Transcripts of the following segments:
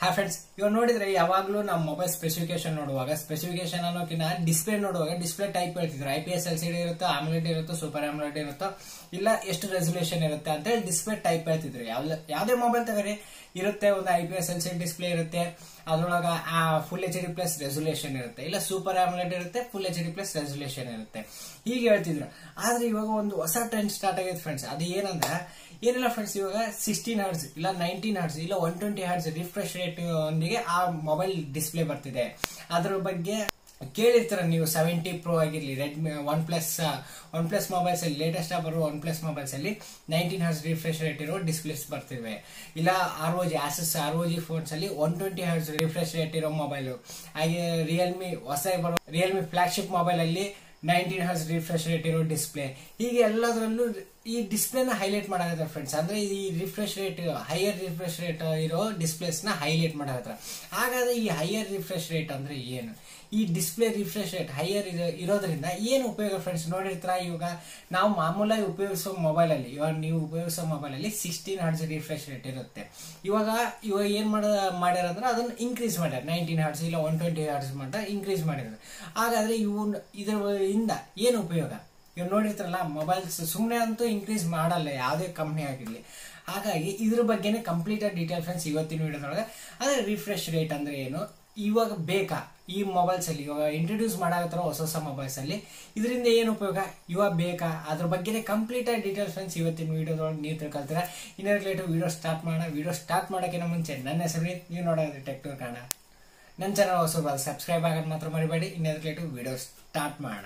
ಹಾ ಫ್ರೆಂಡ್ಸ್ ಇವಾಗ ನೋಡಿದ್ರೆ ಯಾವಾಗಲೂ ನಾವು ಮೊಬೈಲ್ ಸ್ಪೆಸಿಫಿಕೇಶನ್ ನೋಡುವಾಗ ಸ್ಪೆಸಿಫಿಕೇಶನ್ ಅನ್ನೋಕಿನ ಡಿಸ್ಪ್ಲೇ ನೋಡುವಾಗ ಡಿಸ್ಪ್ಲೇ ಟೈಪ್ ಹೇಳ್ತಿದ್ರು I P S L C D ಇರುತ್ತೋ ಆಮ್ಲೆಟ್ ಇರುತ್ತೋ ಸೂಪರ್ ಆಮ್ಲೆಟ್ ಇರುತ್ತೋ ಇಲ್ಲ ಎಷ್ಟು ರೆಸೊಲ್ಯೂಷನ್ ಇರುತ್ತೆ ಅಂತ ಹೇಳಿ ಡಿಸ್ಪ್ಲೇ ಟೈಪ್ ಹೇಳ್ತಿದ್ರು ಯಾವ್ದು ಯಾವುದೇ ಮೊಬೈಲ್ ತಗೋರಿ ಇರುತ್ತೆ ಒಂದು I P S L C display ಇರುತ್ತೆ ಅದ್ರೊಳಗ full H D plus resolution ಇರುತ್ತೆ ಇಲ್ಲ ಸೂಪರ್ ಆಮ್ಲೆಟ್ ಇರುತ್ತೆ full H D plus resolution ಇರುತ್ತೆ ಹೀಗೆ ಹೇಳ್ತಿದ್ರು ಆದ್ರೆ ಇವಾಗ ಒಂದು ಹೊಸ ಟ್ರೆಂಡ್ ಸ್ಟಾರ್ಟ್ ಆಗೈತೆ ಫ್ರೆಂಡ್ಸ್ ಅದು ಏನಂದ್ರೆ ಏನಿಲ್ಲ ಫ್ರೆಂಡ್ಸ್ ಇವಾಗ ಸಿಕ್ಸ್ಟೀನ್ ಹರ್ಡ್ಸ್ ಇಲ್ಲ ನೈನ್ಟೀನ್ ಹರ್ಡ್ಸ್ ಇಲ್ಲ one twenty hertz refresh rate ಒಂದಿಗೆ ಆ ಮೊಬೈಲ್ ಡಿಸ್ಪ್ಲೇ ಬರ್ತಿದೆ ಅದ್ರ ಬಗ್ಗೆ ಕೇಳಿರ್ತೀರ ನೀವು ಸೆವೆಂಟಿ ಪ್ರೋ ಆಗಿರ್ಲಿ Redmi OnePlus OnePlus mobiles ಅಲ್ಲಿ ಲೇಟೆಸ್ಟ್ ಬರುವ ಒನ್ ಪ್ಲಸ್ ಮೊಬೈಲ್ಸ್ ಅಲ್ಲಿ ನೈನ್ಟೀನ್ ಹರ್ಸ್ ರಿಫ್ರೆಶ್ ರೇಟ್ ಇರೋ ಡಿಸ್ಪ್ಲೇಸ್ ಬರ್ತಿವೆ ಇಲ್ಲ R O G Asus R O G phones ಅಲ್ಲಿ one twenty hertz refresh rate ಇರೋ ಮೊಬೈಲ್ ಹಾಗೆ ರಿಯಲ್ಮಿ ಹೊಸ ಬರೋ ರಿಯಲ್ಮಿ ಫ್ಲಾಗ್ಶಿಪ್ ಮೊಬೈಲ್ ಅಲ್ಲಿ ನೈನ್ಟೀನ್ ಹರ್ಸ್ ರಿಫ್ರೆಶ್ ರೇಟ್ ಇರೋ ಡಿಸ್ಪ್ಲೇ ಹೀಗೆ ಎಲ್ಲದರಲ್ಲೂ ಈ ಡಿಸ್ಪ್ಲೇನ ಹೈಲೈಟ್ ಮಾಡಾಕತ್ತಾರ ಫ್ರೆಂಡ್ಸ್ ಅಂದ್ರೆ ಈ refresh rate higher refresh rate ಇರೋ ಡಿಸ್ಪ್ಲೇಸ್ ನ ಹೈಲೈಟ್ ಮಾಡಾಕತ್ತಾರ ಹಾಗಾದ್ರೆ ಈ ಹೈಯರ್ ರಿಫ್ರೆಶ್ ರೇಟ್ ಅಂದ್ರೆ ಏನು ಈ ಡಿಸ್ಪ್ಲೇ ರಿಫ್ರೆಶ್ ರೇಟ್ ಹೈಯರ್ ಇರೋದ್ರಿಂದ ಏನು ಉಪಯೋಗ ಫ್ರೆಂಡ್ಸ್ ನೋಡಿರ್ತೀರ ಇವಾಗ ನಾವು ಮಾಮೂಲಾಗಿ ಉಪಯೋಗಿಸೋ ಮೊಬೈಲ್ ಅಲ್ಲಿ ಇವಾಗ ನೀವು ಉಪಯೋಗಿಸೋ ಮೊಬೈಲ್ ಅಲ್ಲಿ ಸಿಕ್ಸ್ಟೀನ್ ಹರ್ಡ್ಸ್ ರಿಫ್ರೆಶ್ ರೇಟ್ ಇರುತ್ತೆ ಇವಾಗ ಇವಾಗ ಏನ್ ಮಾಡ ಮಾಡ್ಯಾರ ಅಂದ್ರೆ ಅದನ್ನ ಇನ್ಕ್ರೀಸ್ ಮಾಡ್ಯಾರ ನೈನ್ಟೀನ್ ಹರ್ಡ್ಸ್ ಇಲ್ಲ ಒನ್ ಟ್ವೆಂಟಿ ಹರ್ಡ್ಸ್ ಮಾಡ್ತಾ ಇನ್ಕ್ರೀಸ್ ಮಾಡಿದ್ರು ಹಾಗಾದ್ರೆ ಇವು ಇದರಿಂದ ಏನು ಉಪಯೋಗ ಇವ್ ನೋಡಿರ್ತಾರಲ್ಲ ಮೊಬೈಲ್ಸ್ ಸುಮ್ಮನೆ ಅಂತೂ ಇನ್ಕ್ರೀಸ್ ಮಾಡಲ್ಲ ಯಾವುದೇ ಕಂಪ್ನಿ ಆಗಿರ್ಲಿ ಹಾಗಾಗಿ ಇದ್ರ ಬಗ್ಗೆನೇ ಕಂಪ್ಲೀಟ್ ಡೀಟೇಲ್ ಫ್ರೆಂಡ್ಸ್ ಇವತ್ತಿನ ವಿಡಿಯೋದೊಳಗೆ ಅಂದ್ರೆ ರಿಫ್ರೆಶ್ ರೇಟ್ ಅಂದ್ರೆ ಏನು ಇವಾಗ ಬೇಕಾ ಈ ಮೊಬೈಲ್ಸ್ ಅಲ್ಲಿ ಇವಾಗ ಇಂಟ್ರೊಡ್ಯೂಸ್ ಮಾಡಾಕತ್ತಾರ ಹೊಸ ಹೊಸ ಮೊಬೈಲ್ಸ್ ಅಲ್ಲಿ ಇದರಿಂದ ಏನು ಉಪಯೋಗ ಇವಾಗ ಬೇಕಾ ಅದ್ರ ಬಗ್ಗೆನೇ ಕಂಪ್ಲೀಟ್ ಆಗಿ ಡೀಟೇಲ್ಸ್ ಫ್ರೆಂಡ್ಸ್ ಇವತ್ತಿನ ವಿಡಿಯೋದೊಳಗೆ ನೀವು ತಿಳ್ಕೊಳ್ತೀರಾ ಇನ್ನೇ ರಿಲೇಟಿವ್ ವಿಡಿಯೋ ಸ್ಟಾರ್ಟ್ ಮಾಡೋಣ ವಿಡಿಯೋ ಸ್ಟಾರ್ಟ್ ಮಾಡೋಕ್ಕಿಂತ ಮುಂಚೆ ನನ್ನ ಹೆಸರು ನೀವು ನೋಡೋದು ಟೆಕ್ಟೂರ್ ಕಾಣ ನನ್ನ ಚಾನಲ್ ಹೊಸ ಸಬ್ಸ್ಕ್ರೈಬ್ ಆಗೋದು ಮಾತ್ರ ಮರಿಬೇಡಿ ಇನ್ನೇ ರಿಲೇಟಿವ್ ವಿಡಿಯೋ ಸ್ಟಾರ್ಟ್ ಮಾಡೋಣ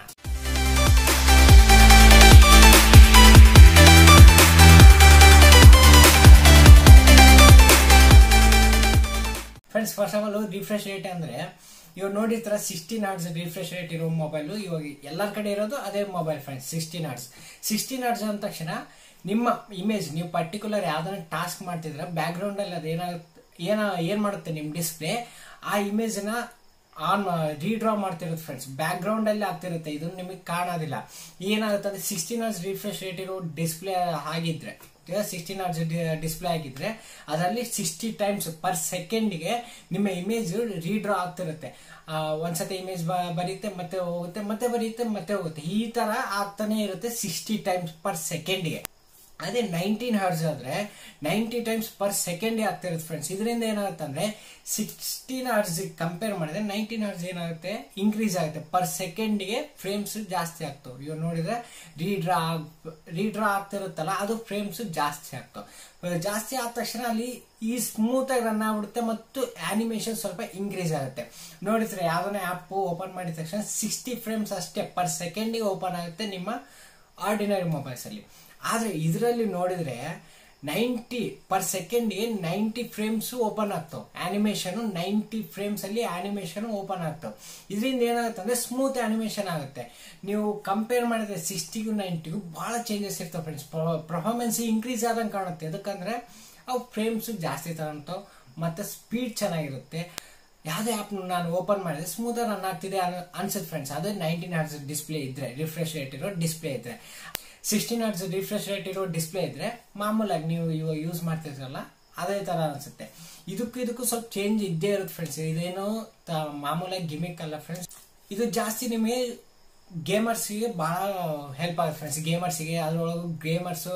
friends first of all refresh rate ಅಂದ್ರೆ ಇವಾಗ ನೋಡಿರ್ತಾರ ಸಿಕ್ಸ್ಟೀನ್ ಆರ್ಡ್ಸ್ ರಿಫ್ರೆಶ್ ರೇಟ್ ಇರೋ ಮೊಬೈಲ್ ಇವಾಗ ಎಲ್ಲರ ಕಡೆ ಇರೋದು ಅದೇ mobile friends sixteen hertz sixteen hertz ಅಂದ ತಕ್ಷಣ ನಿಮ್ಮ ಇಮೇಜ್ ನೀವು ಪರ್ಟಿಕ್ಯುಲರ್ ಯಾವ್ದಾರ ಟಾಸ್ಕ್ ಮಾಡ್ತಿದ್ರೆ ಬ್ಯಾಕ್ ಗ್ರೌಂಡ್ ಅಲ್ಲಿ ಅದೇನಾಗುತ್ತೆ ಏನ ಏನ್ ಮಾಡುತ್ತೆ ನಿಮ್ ಡಿಸ್ಪ್ಲೇ ಆ ಇಮೇಜ್ ನ ಆನ್ ರೀಡ್ರಾ ಮಾಡ್ತಿರುತ್ತೆ ಫ್ರೆಂಡ್ಸ್ ಬ್ಯಾಕ್ ಗ್ರೌಂಡ್ ಅಲ್ಲಿ ಆಗ್ತಿರುತ್ತೆ ಇದು ನಿಮಗೆ ಕಾಣೋದಿಲ್ಲ ಏನಾಗುತ್ತೆ ಅಂದ್ರೆ ಸಿಕ್ಸ್ಟೀನ್ ಅವರ್ಸ್ ರಿಫ್ರೆಶ್ ರೇಟ್ ಇರೋ ಡಿಸ್ಪ್ಲೇ ಆಗಿದ್ರೆ ಸಿಕ್ಸ್ಟೀನ್ ಅವರ್ಸ್ ಡಿಸ್ಪ್ಲೇ ಆಗಿದ್ರೆ ಅದರಲ್ಲಿ ಸಿಕ್ಸ್ಟಿ ಟೈಮ್ಸ್ ಪರ್ ಸೆಕೆಂಡ್ಗೆ ನಿಮ್ಮ ಇಮೇಜ್ ರೀಡ್ರಾ ಆಗ್ತಿರುತ್ತೆ ಒಂದ್ಸತಿ ಇಮೇಜ್ ಬರೀತೆ ಮತ್ತೆ ಹೋಗುತ್ತೆ ಮತ್ತೆ ಬರೀತೆ ಮತ್ತೆ ಹೋಗುತ್ತೆ ಈ ತರ ಆಗ್ತಾನೆ ಇರುತ್ತೆ ಸಿಕ್ಸ್ಟಿ ಟೈಮ್ಸ್ ಪರ್ ಸೆಕೆಂಡ್ಗೆ ಅದೇ ನೈನ್ಟೀನ್ ಹರ್ಡ್ಸ್ ಆದ್ರೆ ನೈಂಟಿ ಟೈಮ್ಸ್ ಪರ್ ಸೆಕೆಂಡ್ ಆಗ್ತಿರುತ್ತೆ ಫ್ರೆಂಡ್ಸ್ ಇದರಿಂದ ಏನಾಗುತ್ತೆ ಅಂದ್ರೆ ಸಿಕ್ಸ್ಟೀನ್ ಹರ್ಡ್ಸ್ ಕಂಪೇರ್ ಮಾಡಿದ್ರೆ ನೈನ್ಟೀನ್ ಹರ್ಡ್ಸ್ ಏನಾಗುತ್ತೆ ಇನ್ಕ್ರೀಸ್ ಆಗುತ್ತೆ ಪರ್ ಸೆಕೆಂಡ್ಗೆ ಫ್ರೇಮ್ಸ್ ಜಾಸ್ತಿ ಆಗ್ತವೆ ಇವಾಗ ನೋಡಿದ್ರೆ ರೀಡ್ರಾ ರೀಡ್ರಾ ಆಗ್ತಿರುತ್ತಲ್ಲ ಅದು ಫ್ರೇಮ್ಸ್ ಜಾಸ್ತಿ ಆಗ್ತವೆ ಜಾಸ್ತಿ ಆದ ತಕ್ಷಣ ಅಲ್ಲಿ ಈ ಸ್ಮೂತ್ ಆಗಿ ರನ್ ಆಗ್ಬಿಡುತ್ತೆ ಮತ್ತು ಆನಿಮೇಷನ್ ಸ್ವಲ್ಪ ಇನ್ಕ್ರೀಸ್ ಆಗುತ್ತೆ ನೋಡಿದ್ರೆ ಯಾವ್ದನ್ನ ಆಪ್ ಓಪನ್ ಮಾಡಿದ ತಕ್ಷಣ ಸಿಕ್ಸ್ಟಿ ಫ್ರೇಮ್ಸ್ ಅಷ್ಟೇ ಪರ್ ಸೆಕೆಂಡಿಗೆ ಓಪನ್ ಆಗುತ್ತೆ ನಿಮ್ಮ ಆರ್ಡಿನರಿ ಮೊಬೈಲ್ಸ್ ಅಲ್ಲಿ ಆದ್ರೆ ಇದರಲ್ಲಿ ನೋಡಿದ್ರೆ ನೈಂಟಿ ಪರ್ ಸೆಕೆಂಡ್ಗೆ ನೈಂಟಿ ಫ್ರೇಮ್ಸ್ ಓಪನ್ ಆಗ್ತಾವ ಆನಿಮೇಷನ್ ನೈಂಟಿ ಫ್ರೇಮ್ಸ್ ಅಲ್ಲಿ ಆನಿಮೇಷನ್ ಓಪನ್ ಆಗ್ತಾವ ಇದರಿಂದ ಏನಾಗುತ್ತೆ ಅಂದ್ರೆ ಸ್ಮೂತ್ ಆನಿಮೇಷನ್ ಆಗುತ್ತೆ ನೀವು ಕಂಪೇರ್ ಮಾಡಿದ್ರೆ ಸಿಕ್ಸ್ಟಿಗೂ ನೈಂಟಿಗೂ ಬಹಳ ಚೇಂಜಸ್ ಇರ್ತಾವ ಫ್ರೆಂಡ್ಸ್ ಪರ್ಫಾರ್ಮೆನ್ಸ್ ಇನ್ಕ್ರೀಸ್ ಆದಂಗೆ ಕಾಣುತ್ತೆ ಯಾಕಂದ್ರೆ ಅವು ಫ್ರೇಮ್ಸ್ ಜಾಸ್ತಿ ತಗೊಂತಾವ್ ಮತ್ತೆ ಸ್ಪೀಡ್ ಚೆನ್ನಾಗಿರುತ್ತೆ ಯಾವುದೇ ಆಪ್ ನಾನು ಓಪನ್ ಮಾಡಿದ್ರೆ ಸ್ಮೂತ್ ರನ್ ಆಗ್ತಿದೆ ಅನ್ಸುತ್ತೆ ಫ್ರೆಂಡ್ಸ್ ಅದು ನೈನ್ಟೀನ್ ಹರ್ಸ್ ಡಿಸ್ಪ್ಲೇ ಇದ್ರೆ ರಿಫ್ರೆಶ್ ರೇಟ್ ಇರೋ ಡಿಸ್ಪ್ಲೇ ಇದ್ರೆ ಸಿಕ್ಸ್ಟೀನ್ ಹರ್ಸ್ ರಿಫ್ರೆಶ್ ರೇಟ್ ಇರೋ ಡಿಸ್ಪ್ಲೇ ಇದ್ರೆ ಮಾಮೂಲಾಗಿ ನೀವು ಇವಾಗ ಯೂಸ್ ಮಾಡ್ತಿದ್ರಲ್ಲ ಅದೇ ತರ ಅನ್ಸುತ್ತೆ ಇದಕ್ಕೂ ಇದಕ್ಕೂ ಸ್ವಲ್ಪ ಚೇಂಜ್ ಇದ್ದೇ ಇರುತ್ತೆ ಫ್ರೆಂಡ್ಸ್ ಇದೇನು ಮಾಮೂಲಾಗಿ ಗಿಮಿಕ್ ಅಲ್ಲ ಫ್ರೆಂಡ್ಸ್ ಇದು ಜಾಸ್ತಿ ನಿಮಗೆ ಗೇಮರ್ಸ್ಗೆ ಬಹಳ ಹೆಲ್ಪ್ ಆಗುತ್ತೆ ಫ್ರೆಂಡ್ಸ್ ಗೇಮರ್ಸ್ಗೆ ಅದ್ರೊಳಗೆ ಗೇಮರ್ಸ್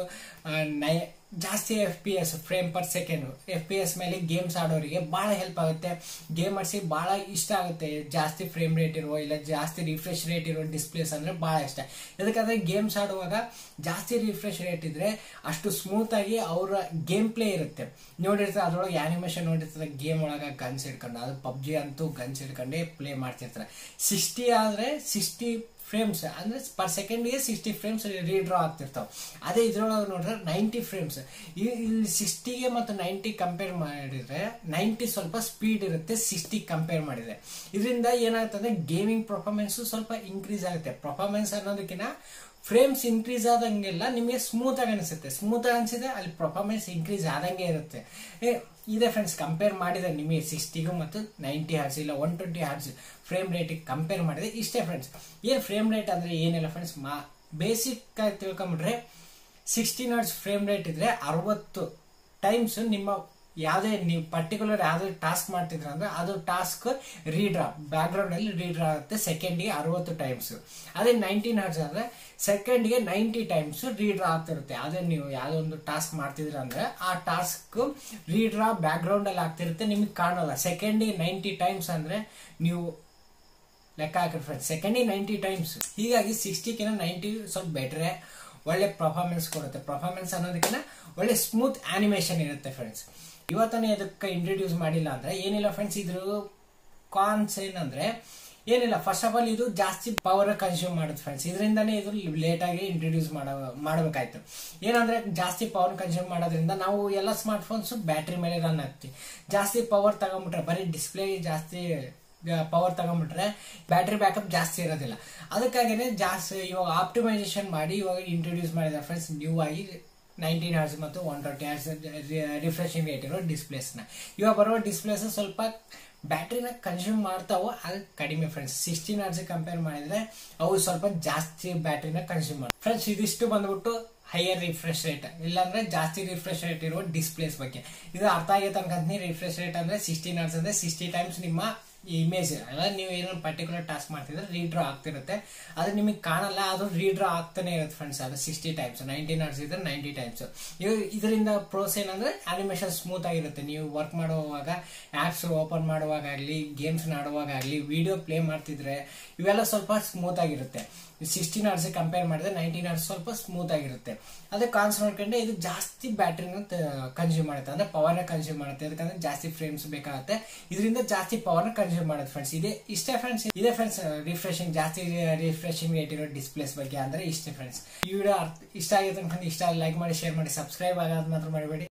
ನೈ ಜಾಸ್ತಿ F P S frame per second F P S ಮೇಲೆ ಗೇಮ್ಸ್ ಆಡೋರಿಗೆ ಬಹಳ ಹೆಲ್ಪ್ ಆಗುತ್ತೆ ಗೇಮರ್ಸಿಗೆ ಬಹಳ ಇಷ್ಟ ಆಗುತ್ತೆ ಜಾಸ್ತಿ ಫ್ರೇಮ್ ರೇಟ್ ಇರೋ ಇಲ್ಲ ಜಾಸ್ತಿ ರಿಫ್ರೆಶ್ ರೇಟ್ ಇರೋ ಡಿಸ್ಪ್ಲೇಸ್ ಅಂದ್ರೆ ಬಹಳ ಇಷ್ಟ ಯಾಕಂದ್ರೆ ಗೇಮ್ಸ್ ಆಡುವಾಗ ಜಾಸ್ತಿ ರಿಫ್ರೆಶ್ ರೇಟ್ ಇದ್ರೆ ಅಷ್ಟು ಸ್ಮೂತ್ ಆಗಿ ಅವರ ಗೇಮ್ ಪ್ಲೇ ಇರುತ್ತೆ ನೋಡಿರ್ತಾರೆ ಅದ್ರೊಳಗೆ ಆನಿಮೇಷನ್ ನೋಡಿರ್ತಾರೆ ಗೇಮ್ ಒಳಗೆ ಗನ್ಸ್ ಹಿಡ್ಕೊಂಡು ಅದು ಪಬ್ಜಿ ಅಂತೂ ಗನ್ಸ್ ಹಿಡ್ಕೊಂಡೇ ಪ್ಲೇ ಮಾಡ್ತಿರ್ತಾರೆ ಸಿಕ್ಸ್ಟಿ ಆದ್ರೆ ಸಿಕ್ಸ್ಟಿ ಫ್ರೇಮ್ಸ್ ಅಂದ್ರೆ ಪರ್ ಸೆಕೆಂಡ್ಗೆ ಸಿಕ್ಸ್ಟಿ ಫ್ರೇಮ್ಸ್ ರೀಡ್ರಾ ಆಗ್ತಿರ್ತಾವ ಅದೇ ಇದ್ರೊಳಗೆ ನೋಡ್ರೆ ನೈಂಟಿ ಫ್ರೇಮ್ಸ್ ಇಲ್ಲಿ ಸಿಕ್ಸ್ಟಿಗೆ ಮತ್ತು ನೈಂಟಿ ಕಂಪೇರ್ ಮಾಡಿದ್ರೆ ನೈಂಟಿ ಸ್ವಲ್ಪ ಸ್ಪೀಡ್ ಇರುತ್ತೆ ಸಿಕ್ಸ್ಟಿ ಕಂಪೇರ್ ಮಾಡಿದ್ರೆ ಇದರಿಂದ ಏನಾಗುತ್ತೆ ಅಂದ್ರೆ ಗೇಮಿಂಗ್ ಪರ್ಫಾರ್ಮೆನ್ಸ್ ಸ್ವಲ್ಪ ಇನ್ಕ್ರೀಸ್ ಆಗುತ್ತೆ ಪರ್ಫಾರ್ಮೆನ್ಸ್ ಅನ್ನೋದಕ್ಕಿಂತ ಫ್ರೇಮ್ಸ್ ಇನ್ಕ್ರೀಸ್ ಆದಂಗೆಲ್ಲ ನಿಮಗೆ ಸ್ಮೂತ್ ಆಗಿ ಅನಿಸುತ್ತೆ ಸ್ಮೂತ್ ಆಗಿ ಅನಿಸಿದ್ರೆ ಅಲ್ಲಿ ಪರ್ಫಾರ್ಮೆನ್ಸ್ ಇನ್ಕ್ರೀಸ್ ಆದಂಗೆ ಇರುತ್ತೆ ಇದೆ ಫ್ರೆಂಡ್ಸ್ ಕಂಪೇರ್ ಮಾಡಿದ್ರೆ ನಿಮಗೆ ಸಿಕ್ಸ್ಟಿಗೂ ಮತ್ತು ನೈಂಟಿ ಹಾರ್ಸ್ ಇಲ್ಲ ಒನ್ ಟ್ವೆಂಟಿ ಹಾರ್ಸ್ ಫ್ರೇಮ್ ರೇಟಿಗೆ ಕಂಪೇರ್ ಮಾಡಿದ್ರೆ ಇಷ್ಟೇ ಫ್ರೆಂಡ್ಸ್ ಏನು ಫ್ರೇಮ್ ರೇಟ್ ಅಂದ್ರೆ ಏನಿಲ್ಲ ಫ್ರೆಂಡ್ಸ್ ಮಾ ಬೇಸಿಕ್ ಆಗಿ ತಿಳ್ಕೊಂಬಿಟ್ರೆ ಸಿಕ್ಸ್ಟೀನ್ ಹಾರ್ಸ್ ಫ್ರೇಮ್ ರೇಟ್ ಇದ್ರೆ ಅರವತ್ತು ಟೈಮ್ಸ್ ನಿಮ್ಮ ಯಾವುದೇ ನೀವು ಪರ್ಟಿಕ್ಯುಲರ್ ಯಾವುದೇ ಟಾಸ್ಕ್ ಮಾಡ್ತಿದ್ರ ಅಂದ್ರೆ ಅದು ಟಾಸ್ಕ್ ರೀಡ್ರಾ ಬ್ಯಾಕ್ ಗ್ರೌಂಡ್ ಅಲ್ಲಿ ರೀಡ್ರಾ ಆಗುತ್ತೆ ಸೆಕೆಂಡ್ಗೆ ಅರವತ್ತು ಟೈಮ್ಸ್ ಅದೇ ನೈನ್ಟೀನ್ ಹರ್ಟ್ಸ್ ಅಂದ್ರೆ ಸೆಕೆಂಡ್ಗೆ ನೈಂಟಿ ಟೈಮ್ಸ್ ರೀಡ್ರಾ ಆಗ್ತಿರುತ್ತೆ ಅದೇ ನೀವು ಯಾವುದೋ ಒಂದು ಟಾಸ್ಕ್ ಮಾಡ್ತಿದ್ರ ಅಂದ್ರೆ ಆ ಟಾಸ್ಕ್ ರೀಡ್ರಾ ಬ್ಯಾಕ್ ಗ್ರೌಂಡ್ ಅಲ್ಲಿ ಆಗ್ತಿರುತ್ತೆ ನಿಮಗೆ ಕಾಣಲ್ಲ ಸೆಕೆಂಡಿಗೆ ನೈಂಟಿ ಟೈಮ್ಸ್ ಅಂದ್ರೆ ನೀವು ಲೆಕ್ಕ ಹಾಕಿರಿ ಫ್ರೆಂಡ್ಸ್ ಸೆಕೆಂಡಿಗೆ ನೈಂಟಿ ಟೈಮ್ಸ್ ಹೀಗಾಗಿ ಸಿಕ್ಸ್ಟಿಗಿನ ನೈಂಟಿ ಸ್ವಲ್ಪ ಬೆಟ್ರೆ ಒಳ್ಳೆ ಪರ್ಫಾರ್ಮೆನ್ಸ್ ಕೊಡುತ್ತೆ ಪರ್ಫಾರ್ಮೆನ್ಸ್ ಅನ್ನೋದಕ್ಕಿಂತ ಒಳ್ಳೆ ಸ್ಮೂತ್ ಆನಿಮೇಷನ್ ಇರುತ್ತೆ ಫ್ರೆಂಡ್ಸ್ ಇವತ್ತನೇ ಇದಕ್ಕೆ ಇಂಟ್ರೊಡ್ಯೂಸ್ ಮಾಡಿಲ್ಲ ಅಂದ್ರೆ ಏನಿಲ್ಲ ಫ್ರೆಂಡ್ಸ್ ಇದ್ರ ಕಾನ್ಸ್ ಏನಂದ್ರೆ ಏನಿಲ್ಲ ಫಸ್ಟ್ ಆಫ್ ಆಲ್ ಇದು ಜಾಸ್ತಿ ಪವರ್ ಕನ್ಸ್ಯೂಮ್ ಮಾಡುತ್ತೆ ಫ್ರೆಂಡ್ಸ್ ಇದರಿಂದನೇ ಇದು ಲೇಟ್ ಆಗಿ ಇಂಟ್ರೊಡ್ಯೂಸ್ ಮಾಡ ಮಾಡಬೇಕಾಯ್ತು ಏನಂದ್ರೆ ಜಾಸ್ತಿ ಪವರ್ ಕನ್ಸ್ಯೂಮ್ ಮಾಡೋದ್ರಿಂದ ನಾವು ಎಲ್ಲ ಸ್ಮಾರ್ಟ್ ಫೋನ್ಸ್ ಬ್ಯಾಟ್ರಿ ಮೇಲೆ ರನ್ ಆಗ್ತೀವಿ ಜಾಸ್ತಿ ಪವರ್ ತಗೊಂಡ್ಬಿಟ್ರೆ ಬರೀ ಡಿಸ್ಪ್ಲೇ ಜಾಸ್ತಿ ಪವರ್ ತಗೊಂಡ್ಬಿಟ್ರೆ ಬ್ಯಾಟ್ರಿ ಬ್ಯಾಕಪ್ ಜಾಸ್ತಿ ಇರೋದಿಲ್ಲ ಅದಕ್ಕಾಗಿನೇ ಜಾಸ್ತಿ ಇವಾಗ ಆಪ್ಟಿಮೈಸೇಷನ್ ಮಾಡಿ ಇವಾಗ ಇಂಟ್ರೊಡ್ಯೂಸ್ ಮಾಡಿದ್ದಾರೆ ಫ್ರೆಂಡ್ಸ್ ನ್ಯೂ ಆಗಿ ನೈನ್ಟೀನ್ ಹರ್ಸ್ ಮತ್ತು one twenty hertz refreshing rate ಇರೋ ಡಿಸ್ಪ್ಲೇಸ್ನ ಇವಾಗ ಬರೋ ಡಿಸ್ಪ್ಲೇಸ್ ಸ್ವಲ್ಪ ಬ್ಯಾಟ್ರಿನ ಕನ್ಸ್ಯೂಮ್ ಮಾಡ್ತಾವೋ ಅದು ಕಡಿಮೆ ಫ್ರೆಂಡ್ಸ್ ಸಿಕ್ಸ್ಟೀನ್ ಹರ್ಸ್ ಕಂಪೇರ್ ಮಾಡಿದ್ರೆ ಅವು ಸ್ವಲ್ಪ ಜಾಸ್ತಿ ಬ್ಯಾಟ್ರಿನ ಕನ್ಸ್ಯೂಮ್ ಮಾಡಿ ಫ್ರೆಂಡ್ಸ್ ಇದಿಷ್ಟು ಬಂದ್ಬಿಟ್ಟು ಹೈಯರ್ ರಿಫ್ರೆಶ್ ರೇಟ್ ಇಲ್ಲಾಂದ್ರೆ ಜಾಸ್ತಿ ರಿಫ್ರೆಶ್ ರೇಟ್ ಇರೋ ಡಿಸ್ಪ್ಲೇಸ್ ಬಗ್ಗೆ ಇದು ಅರ್ಥ ಆಗೈತೆ ಅನ್ಕೊಂತೀನಿ ರಿಫ್ರೆಶ್ ರೇಟ್ ಅಂದ್ರೆ ಸಿಕ್ಸ್ಟೀನ್ ಹರ್ಸ್ ಅಂದ್ರೆ ಸಿಕ್ಸ್ಟಿ ಟೈಮ್ಸ್ ನಿಮ್ಮ ಇಮೇಜ್ ಅಲ್ಲ ನೀವು ಏನೋ ಪರ್ಟಿಕ್ಯುಲರ್ ಟಾಸ್ಕ್ ಮಾಡ್ತಿದ್ರೆ ರೀಡ್ರಾ ಆಗ್ತಿರುತ್ತೆ ಅದು ನಿಮಗೆ ಕಾಣಲ್ಲ ಅದು ರೀಡ್ರಾ ಆಗ್ತಾನೆ ಇರುತ್ತೆ ಫ್ರೆಂಡ್ಸ್ ಅದು ಸಿಕ್ಸ್ಟಿ ಟೈಮ್ಸ್ ನೈನ್ಟೀನ್ ಅವರ್ಸ್ ಇದ್ರೆ ನೈಂಟಿ ಟೈಮ್ಸ್ ಇದರಿಂದ ಪ್ರೋಸ್ ಏನಂದ್ರೆ ಅನಿಮೇಷನ್ ಸ್ಮೂತ್ ಆಗಿರುತ್ತೆ ನೀವು ವರ್ಕ್ ಮಾಡುವಾಗ ಆ್ಯಪ್ಸ್ ಓಪನ್ ಮಾಡುವಾಗಲಿ ಗೇಮ್ಸ್ ಆಡುವಾಗಲಿ ವಿಡಿಯೋ ಪ್ಲೇ ಮಾಡ್ತಿದ್ರೆ ಇವೆಲ್ಲ ಸ್ವಲ್ಪ ಸ್ಮೂತ್ ಆಗಿರುತ್ತೆ ಸಿಕ್ಸ್ಟೀನ್ ಅವರ್ಸ್ ಕಂಪೇರ್ ಮಾಡಿದ್ರೆ ನೈನ್ಟೀನ್ ಅವರ್ಸ್ ಸ್ವಲ್ಪ ಸ್ಮೂತ್ ಆಗಿರುತ್ತೆ ಅದೇ ಕಾನ್ಸ್ ನೋಡ್ಕೊಂಡ್ರೆ ಇದು ಜಾಸ್ತಿ ಬ್ಯಾಟ್ರಿನ ಕನ್ಸ್ಯೂಮ್ ಮಾಡುತ್ತೆ ಅಂದ್ರೆ ಪವರ್ನ ಕನ್ಸ್ಯೂಮ್ ಮಾಡುತ್ತೆ ಯಾಕಂದ್ರೆ ಜಾಸ್ತಿ ಫ್ರೇಮ್ಸ್ ಬೇಕಾಗುತ್ತೆ ಇದರಿಂದ ಜಾಸ್ತಿ ಪವರ್ನ ಕನ್ಸ್ಯೂಮ್ ಮಾಡುತ್ತೆ ಫ್ರೆಂಡ್ಸ್ ಇದೆ ಇಷ್ಟೇ ಫ್ರೆಂಡ್ಸ್ ಇದೇ ಫ್ರೆಂಡ್ಸ್ ರಿಫ್ರೆಶಿಂಗ್ ಜಾಸ್ತಿ ರಿಫ್ರೆಶಿಂಗ್ ರೇಟ್ ಇರೋ ಡಿಸ್ಪ್ಲೇಸ್ ಬಗ್ಗೆ ಅಂದ್ರೆ ಇಷ್ಟೇ ಫ್ರೆಂಡ್ಸ್ ಈ ವಿಡಿಯೋ ಇಷ್ಟ ಆಗಿತ್ತು ಅನ್ಕೊಂಡು ಇಷ್ಟ ಲೈಕ್ ಮಾಡಿ ಶೇರ್ ಮಾಡಿ ಸಬ್ಸ್ಕ್ರೈಬ್ ಆಗೋದು ಮಾತ್ರ ಮಾಡಬೇಡಿ